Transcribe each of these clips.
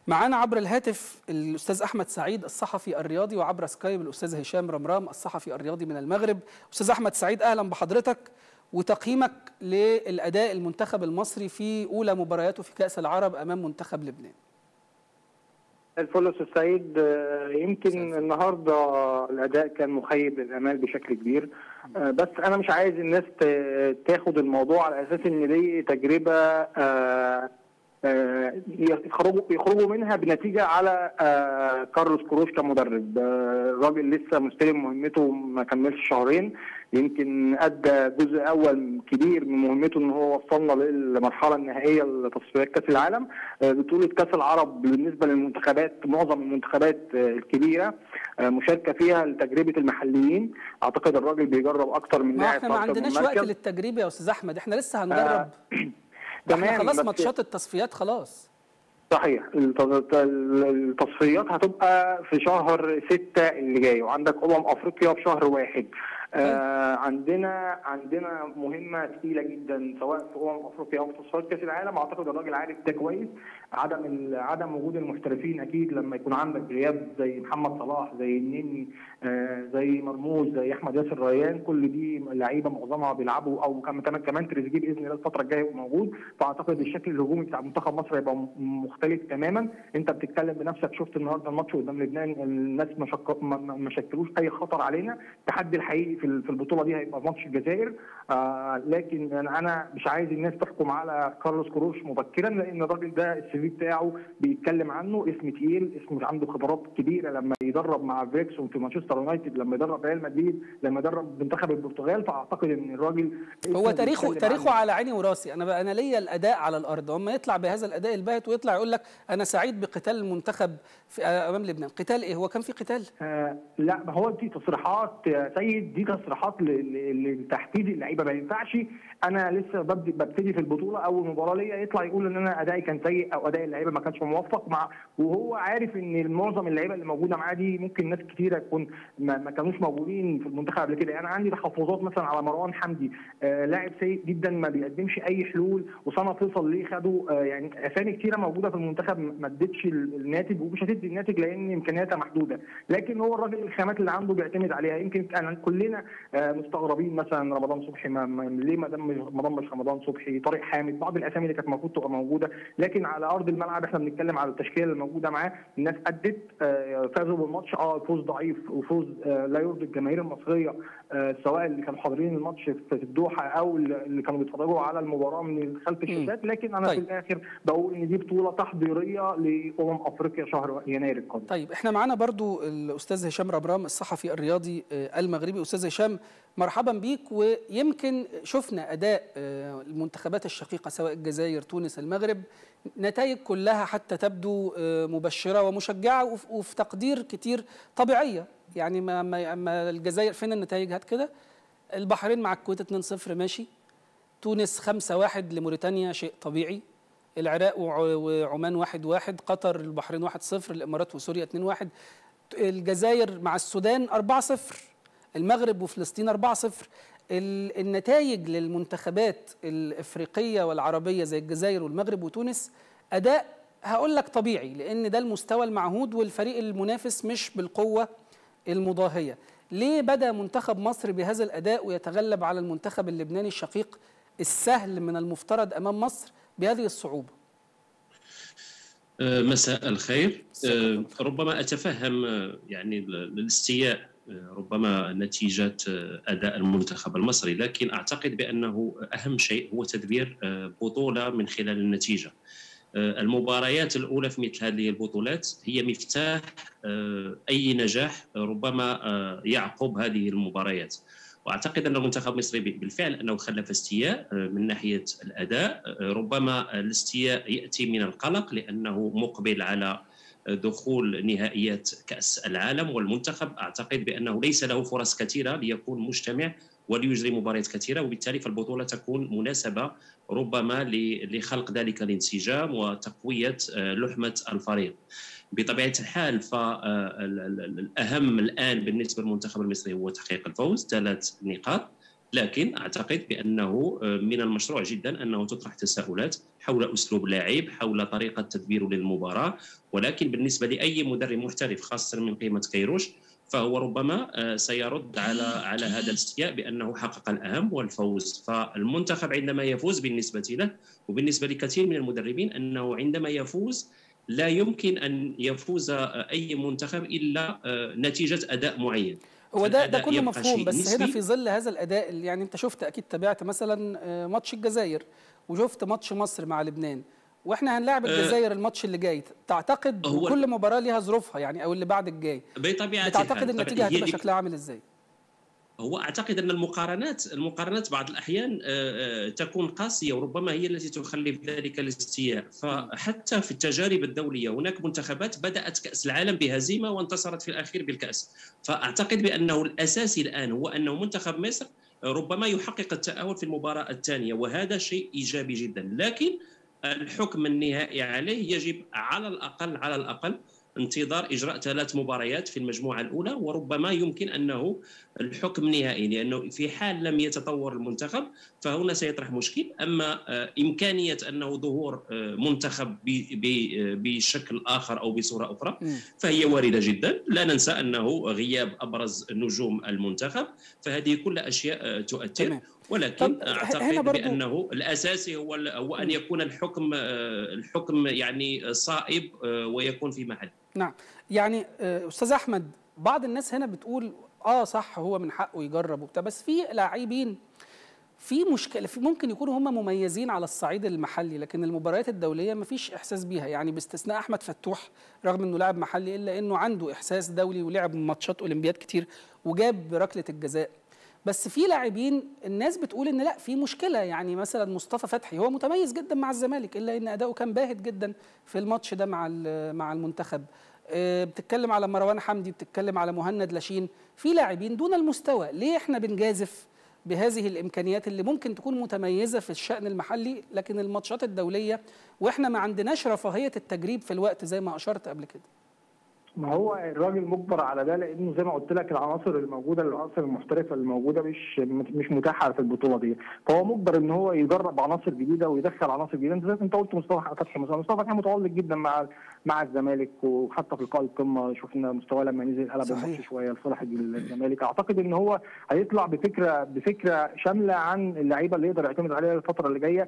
معانا عبر الهاتف الاستاذ احمد سعيد الصحفي الرياضي وعبر سكايب الاستاذ هشام رمرام الصحفي الرياضي من المغرب استاذ احمد سعيد اهلا بحضرتك وتقييمك للاداء المنتخب المصري في اولى مبارياته في كاس العرب امام منتخب لبنان الفل استاذ سعيد يمكن النهارده الاداء كان مخيب للامال بشكل كبير بس انا مش عايز الناس تاخد الموضوع على اساس ان دي تجربه يخرجوا يخرجوا منها بنتيجه على كارلوس كروش كمدرب الراجل لسه مستلم مهمته ما كملش شهرين يمكن ادى جزء اول كبير من مهمته ان هو وصلنا للمرحله النهائيه لتصفيات كاس العالم بطوله كاس العرب بالنسبه للمنتخبات معظم المنتخبات الكبيره مشاركه فيها لتجربه المحليين اعتقد الراجل بيجرب اكتر من لاعب احنا ما عندناش وقت للتجريب يا استاذ احمد احنا لسه هنجرب آه احنا خلاص ماتشات التصفيات خلاص صحيح التصفيات هتبقى في شهر ستة اللي جاي وعندك امم افريقيا في شهر واحد آه عندنا عندنا مهمه ثقيله جدا سواء في امم افريقيا او في تصفيات كاس العالم اعتقد الراجل عارف ده كويس عدم عدم وجود المحترفين اكيد لما يكون عندك غياب زي محمد صلاح زي النني آه زي مرموش زي احمد ياسر ريان كل دي لعيبه معظمها بيلعبوا او كمان كمان تريزيجيه باذن الله الفتره الجايه يبقى موجود فاعتقد الشكل الهجومي بتاع منتخب مصر هيبقى مختلف تماما انت بتتكلم بنفسك شفت النهارده الماتش قدام لبنان الناس ما شك... ما شكلوش اي خطر علينا التحدي الحقيقي في في البطوله دي هيبقى ماتش الجزائر آه لكن انا مش عايز الناس تحكم على كارلوس كروش مبكرا لان الراجل ده السي في بتاعه بيتكلم عنه اسم تقيل اسم عنده خبرات كبيره لما يدرب مع فيكسون في مانشستر يونايتد لما يدرب ريال مدريد لما يدرب منتخب البرتغال فاعتقد ان الراجل هو تاريخه تاريخه على عيني وراسي انا انا ليا الاداء على الارض اما يطلع بهذا الاداء الباهت ويطلع يقول لك انا سعيد بقتال المنتخب في امام لبنان قتال ايه هو كان في قتال آه لا ما هو دي تصريحات يا سيد دي تصريحات لتحديد اللعيبه ما ينفعش انا لسه ببدي ببتدي في البطوله اول مباراه ليا يطلع يقول ان انا ادائي كان سيء او اداء اللعيبه ما كانش موفق مع وهو عارف ان معظم اللعيبه اللي موجوده معاه دي ممكن ناس كتيره تكون ما, ما كانوش موجودين في المنتخب قبل كده يعني عندي تحفظات مثلا على مروان حمدي آه لاعب سيء جدا ما بيقدمش اي حلول وسام فيصل ليه خدوا آه يعني اسامي كتيره موجوده في المنتخب ما ادتش الناتج ومش هتدي الناتج لان امكانياتها محدوده لكن هو الراجل الخامات اللي عنده بيعتمد عليها يمكن كان كلنا آه مستغربين مثلا رمضان صبحي ما ما ليه ما ضمش رمضان صبحي طارق حامد بعض الاسامي اللي كانت المفروض تبقى موجوده لكن على ارض الملعب احنا بنتكلم على التشكيله اللي موجوده معاه الناس ادت آه فازوا بالماتش اه فوز ضعيف وفوز آه لا يرضي الجماهير المصريه آه سواء اللي كانوا حاضرين الماتش في الدوحه او اللي كانوا بيتفرجوا على المباراه من خلف الشاشات لكن انا طيب. في الاخر بقول ان دي بطوله تحضيريه لامم افريقيا شهر يناير القادم طيب احنا معانا برضو الاستاذ هشام رمرام الصحفي الرياضي المغربي استاذ هشام مرحبا بيك ويمكن شفنا اداء المنتخبات الشقيقه سواء الجزائر تونس المغرب نتائج كلها حتى تبدو مبشره ومشجعه وفي تقدير كتير طبيعيه يعني ما, ما الجزائر فين النتائج هات كده البحرين مع الكويت 2-0 ماشي تونس 5-1 لموريتانيا شيء طبيعي العراق وعمان 1-1 قطر البحرين 1-0 الامارات وسوريا 2-1 الجزائر مع السودان 4-0 المغرب وفلسطين 4-0 النتائج للمنتخبات الافريقيه والعربيه زي الجزائر والمغرب وتونس اداء هقول لك طبيعي لان ده المستوى المعهود والفريق المنافس مش بالقوه المضاهيه ليه بدا منتخب مصر بهذا الاداء ويتغلب على المنتخب اللبناني الشقيق السهل من المفترض امام مصر بهذه الصعوبه مساء الخير ربما اتفهم يعني الاستياء ربما نتيجة أداء المنتخب المصري لكن أعتقد بأنه أهم شيء هو تدبير بطولة من خلال النتيجة المباريات الأولى في مثل هذه البطولات هي مفتاح أي نجاح ربما يعقب هذه المباريات واعتقد ان المنتخب المصري بالفعل انه خلف استياء من ناحيه الاداء ربما الاستياء ياتي من القلق لانه مقبل على دخول نهائيات كاس العالم والمنتخب اعتقد بانه ليس له فرص كثيره ليكون مجتمع وليجري مباريات كثيره وبالتالي فالبطوله تكون مناسبه ربما لخلق ذلك الانسجام وتقويه لحمه الفريق. بطبيعه الحال فالاهم الان بالنسبه للمنتخب المصري هو تحقيق الفوز ثلاث نقاط لكن اعتقد بانه من المشروع جدا انه تطرح تساؤلات حول اسلوب لاعب حول طريقه تدبيره للمباراه ولكن بالنسبه لاي مدرب محترف خاصه من قيمه كيروش فهو ربما سيرد على على هذا الاستياء بانه حقق الاهم والفوز فالمنتخب عندما يفوز بالنسبه له وبالنسبه لكثير من المدربين انه عندما يفوز لا يمكن ان يفوز اي منتخب الا نتيجه اداء معين هو ده ده كله مفهوم بس هنا في ظل هذا الاداء يعني انت شفت اكيد تابعت مثلا ماتش الجزائر وشفت ماتش مصر مع لبنان واحنا هنلاعب الجزائر الماتش اللي جاي تعتقد هو كل مباراه ليها ظروفها يعني او اللي بعد الجاي بطبيعه تعتقد النتيجه هتبقى شكلها عامل ازاي هو اعتقد ان المقارنات المقارنات بعض الاحيان تكون قاسيه وربما هي التي تخلي في ذلك الاستياء فحتى في التجارب الدوليه هناك منتخبات بدات كاس العالم بهزيمه وانتصرت في الاخير بالكاس فاعتقد بانه الاساسي الان هو انه منتخب مصر ربما يحقق التاهل في المباراه الثانيه وهذا شيء ايجابي جدا لكن الحكم النهائي عليه يجب على الاقل على الاقل انتظار اجراء ثلاث مباريات في المجموعه الاولى وربما يمكن انه الحكم نهائي لانه في حال لم يتطور المنتخب فهنا سيطرح مشكل اما امكانيه انه ظهور منتخب بشكل اخر او بصوره اخرى فهي وارده جدا لا ننسى انه غياب ابرز نجوم المنتخب فهذه كل اشياء تؤثر ولكن اعتقد بانه الاساسي هو هو ان يكون الحكم الحكم يعني صائب ويكون في محل نعم يعني استاذ احمد بعض الناس هنا بتقول اه صح هو من حقه يجرب وبتاع بس في لاعبين في مشكله في ممكن يكونوا هم مميزين على الصعيد المحلي لكن المباريات الدوليه ما فيش احساس بيها يعني باستثناء احمد فتوح رغم انه لاعب محلي الا انه عنده احساس دولي ولعب ماتشات اولمبياد كتير وجاب ركله الجزاء بس في لاعبين الناس بتقول ان لا في مشكله يعني مثلا مصطفى فتحي هو متميز جدا مع الزمالك الا ان اداؤه كان باهت جدا في الماتش ده مع مع المنتخب بتتكلم على مروان حمدي بتتكلم على مهند لاشين في لاعبين دون المستوى ليه احنا بنجازف بهذه الامكانيات اللي ممكن تكون متميزه في الشان المحلي لكن الماتشات الدوليه واحنا ما عندناش رفاهيه التجريب في الوقت زي ما اشرت قبل كده ما هو الراجل مجبر على ده لانه زي ما قلت لك العناصر الموجوده العناصر المحترفه الموجوده مش مش متاحه في البطوله دي فهو مجبر ان هو يجرب عناصر جديده ويدخل عناصر جديده انت زي انت قلت مصطفى فتحي مثلا مصطفى فتحي متالق جدا مع مع الزمالك وحتى في لقاء القمه شفنا مستواه لما نزل قلب الماتش شويه لصالح الزمالك اعتقد ان هو هيطلع بفكره بفكره شامله عن اللعيبه اللي يقدر يعتمد عليها الفتره اللي جايه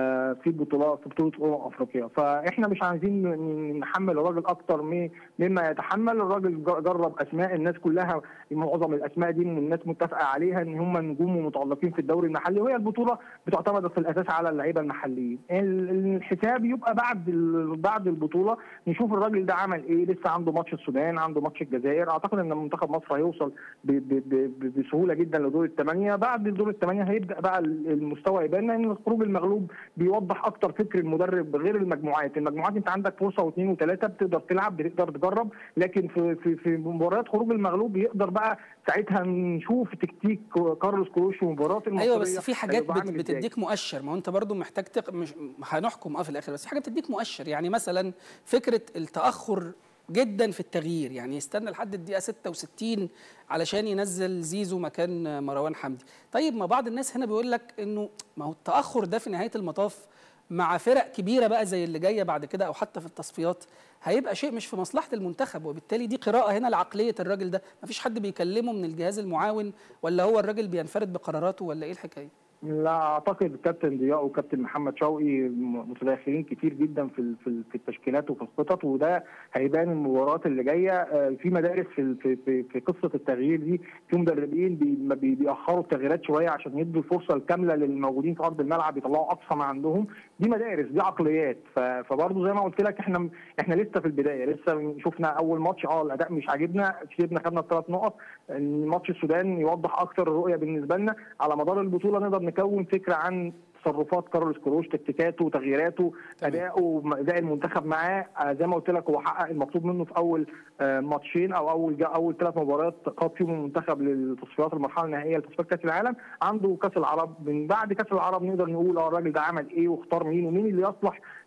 في بطولات في بطوله امم افريقيا فاحنا مش عايزين نحمل الراجل اكتر مما يتحمل الراجل جرب اسماء الناس كلها معظم الاسماء دي الناس متفقه عليها ان هم نجوم ومتالقين في الدوري المحلي وهي البطوله بتعتمد في الاساس على اللعيبه المحليين الحساب يبقى بعد بعد البطوله نشوف الراجل ده عمل ايه لسه عنده ماتش السودان عنده ماتش الجزائر اعتقد ان منتخب مصر هيوصل ب ب ب بسهوله جدا لدور الثمانيه بعد دور الثمانيه هيبدا بقى المستوى يبان لان الخروج المغلوب بيوضح اكتر فكر المدرب غير المجموعات المجموعات انت عندك فرصه واثنين وثلاثه بتقدر تلعب بتقدر تجرب لكن في في في مباريات خروج المغلوب يقدر بقى ساعتها نشوف تكتيك كارلوس كروش في مباراه المصريه ايوه بس في حاجات بت بتديك مؤشر ما هو انت برضو محتاج تق... مش هنحكم اه في الاخر بس في حاجه بتديك مؤشر يعني مثلا فكره التاخر جدا في التغيير يعني يستنى لحد الدقيقه 66 علشان ينزل زيزو مكان مروان حمدي طيب ما بعض الناس هنا بيقول لك انه ما هو التاخر ده في نهايه المطاف مع فرق كبيره بقى زي اللي جايه بعد كده او حتى في التصفيات هيبقى شيء مش في مصلحه المنتخب وبالتالي دي قراءه هنا لعقليه الراجل ده مفيش حد بيكلمه من الجهاز المعاون ولا هو الراجل بينفرد بقراراته ولا ايه الحكايه لا اعتقد كابتن ضياء وكابتن محمد شوقي متداخلين كتير جدا في في التشكيلات وفي الخطط وده هيبان المباريات اللي جايه في مدارس في في في قصه التغيير دي في مدربين بي بيأخروا التغييرات شويه عشان يدوا الفرصه الكامله للموجودين في ارض الملعب يطلعوا اقصى ما عندهم دي مدارس دي عقليات فبرضه زي ما قلت لك احنا احنا لسه في البدايه لسه شفنا اول ماتش اه الاداء مش عاجبنا كسبنا خدنا الثلاث نقط ماتش السودان يوضح اكتر الرؤيه بالنسبه لنا على مدار البطوله نقدر نكون فكره عن تصرفات كارلوس كروش تكتيكاته وتغييراته اداؤه اداء المنتخب معاه زي ما قلت لك هو حقق المطلوب منه في اول ماتشين او اول جا اول ثلاث مباريات قاد فيهم المنتخب للتصفيات المرحله النهائيه لتصفيات كاس العالم عنده كاس العرب من بعد كاس العرب نقدر نقول اه الراجل ده عمل ايه واختار مين ومين اللي يصلح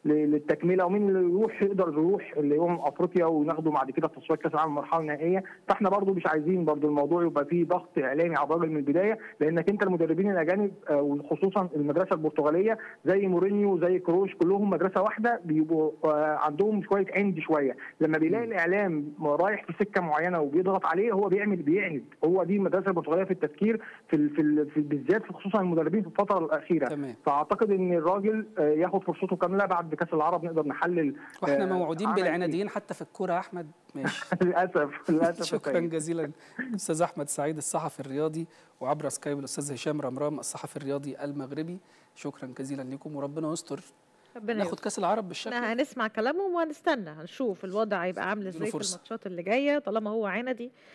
للتكمله ومين اللي يروح يقدر يروح لامم افريقيا وناخده بعد كده تصفيات كاس العالم المرحله النهائيه فاحنا برضو مش عايزين برضو الموضوع يبقى فيه ضغط اعلامي على الراجل من البدايه لانك انت المدربين الاجانب وخصوصا المدرسه البرتغاليه زي مورينيو زي كروش كلهم مدرسه واحده بيبقوا عندهم شويه عند شويه لما بيلاقي الاعلام رايح في سكه معينه وبيضغط عليه هو بيعمل بيعند هو دي المدرسه البرتغاليه في التفكير في ال في, ال في بالذات في خصوصا المدربين في الفتره الاخيره تمام. فاعتقد ان الراجل ياخد فرصته كامله بعد كاس العرب نقدر نحلل واحنا موعودين بالعناديين حتى في الكوره يا احمد ماشي للاسف للاسف شكرا جزيلا استاذ احمد سعيد الصحفي الرياضي وعبر سكايب الاستاذ هشام رمرام الصحفي الرياضي المغربي شكرا جزيلا لكم وربنا يستر ربنا ناخد كاس العرب بالشكل احنا هنسمع كلامهم وهنستنى هنشوف الوضع هيبقى عامل ازاي في الماتشات اللي جايه طالما هو عندي